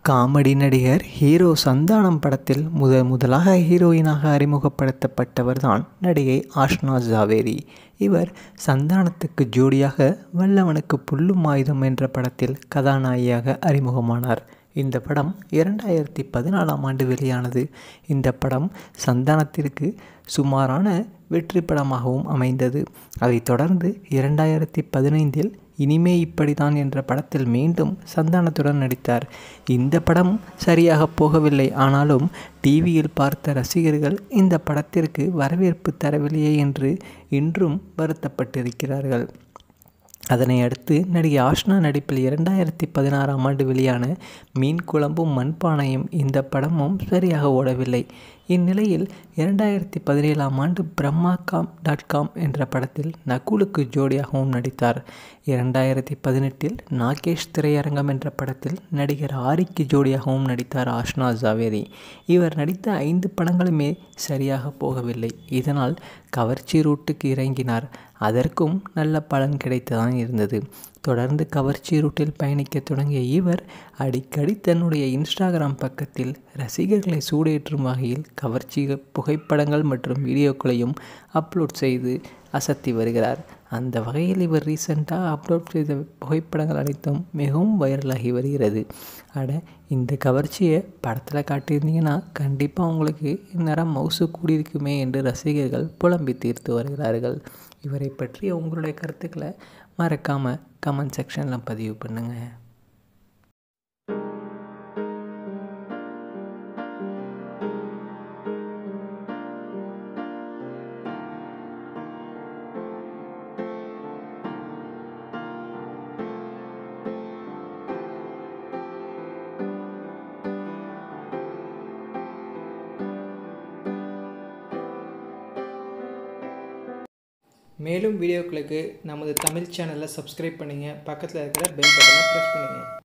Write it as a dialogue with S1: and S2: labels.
S1: comedy நடிகர் hero Santhanam படத்தில் முதல் முதலாக ஹீரோயினாக அறிமுகப்படுத்தப்பட்டவர் தான் நடிகை ஆஷ்னா ஜாவேரி இவர் சந்தானத்துக்கு ஜோடியாக வல்லவனுக்கு புல்லும் ஆயுதம் என்ற படத்தில் கதாநாயகியாக அறிமுகமானார் இந்த படம் இரண்டாயிரத்தி பதினாலாம் ஆண்டு வெளியானது இந்த படம் சந்தானத்திற்கு சுமாரான வெற்றி படமாகவும் அமைந்தது அதைத் தொடர்ந்து இரண்டாயிரத்தி பதினைந்தில் இனிமே இப்படிதான் என்ற படத்தில் மீண்டும் சந்தானத்துடன் நடித்தார் இந்த படம் சரியாக போகவில்லை ஆனாலும் டிவியில் பார்த்த ரசிகர்கள் இந்த படத்திற்கு வரவேற்பு தரவில்லையே என்று இன்றும் வருத்தப்பட்டிருக்கிறார்கள் அதனை அடுத்து நடிகை ஆஷ்னா நடிப்பில் இரண்டாயிரத்தி பதினாறாம் ஆண்டு வெளியான மீன் குழம்பும் மண்பானையும் இந்த படமும் சரியாக ஓடவில்லை இந்நிலையில் இரண்டாயிரத்தி பதினேழாம் ஆண்டு பிரம்மா காம் டாட் காம் என்ற படத்தில் நகுலுக்கு ஜோடியாகவும் நடித்தார் இரண்டாயிரத்தி பதினெட்டில் நாகேஷ் திரையரங்கம் என்ற படத்தில் நடிகர் ஆரிக்கு ஜோடியாகவும் நடித்தார் ஆஷ்னா ஜாவேரி இவர் நடித்த ஐந்து படங்களுமே சரியாக போகவில்லை இதனால் கவர்ச்சி ரூட்டுக்கு இறங்கினார் அதற்கும் நல்ல பலன் கிடைத்துதான் இருந்தது தொடர்ந்து கவர்ச்சி ரூட்டில் பயணிக்க தொடங்கிய இவர் அடிக்கடி தன்னுடைய இன்ஸ்டாகிராம் பக்கத்தில் ரசிகர்களை சூடேற்றும் வகையில் கவர்ச்சி புகைப்படங்கள் மற்றும் வீடியோக்களையும் அப்லோட் செய்து அசத்தி வருகிறார் அந்த வகையில் இவர் ரீசெண்டாக அப்லோட் செய்த புகைப்படங்கள் அனைத்தும் மிகவும் வைரலாகி வருகிறது அட இந்த கவர்ச்சியை படத்தில் காட்டியிருந்தீங்கன்னா கண்டிப்பாக உங்களுக்கு இந்நேரம் மவுசு கூடியிருக்குமே என்று ரசிகர்கள் புலம்பி தீர்த்து வருகிறார்கள் இவரை பற்றி உங்களுடைய கருத்துக்களை மறக்காமல் கமெண்ட் செக்ஷனில் பதிவு பண்ணுங்கள்
S2: மேலும் வீடியோக்களுக்கு நமது தமிழ் சேனலை சப்ஸ்கிரைப் பண்ணுங்கள் பக்கத்தில் இருக்கிற பெல் பட்டனை ப்ரெஸ் பண்ணுங்கள்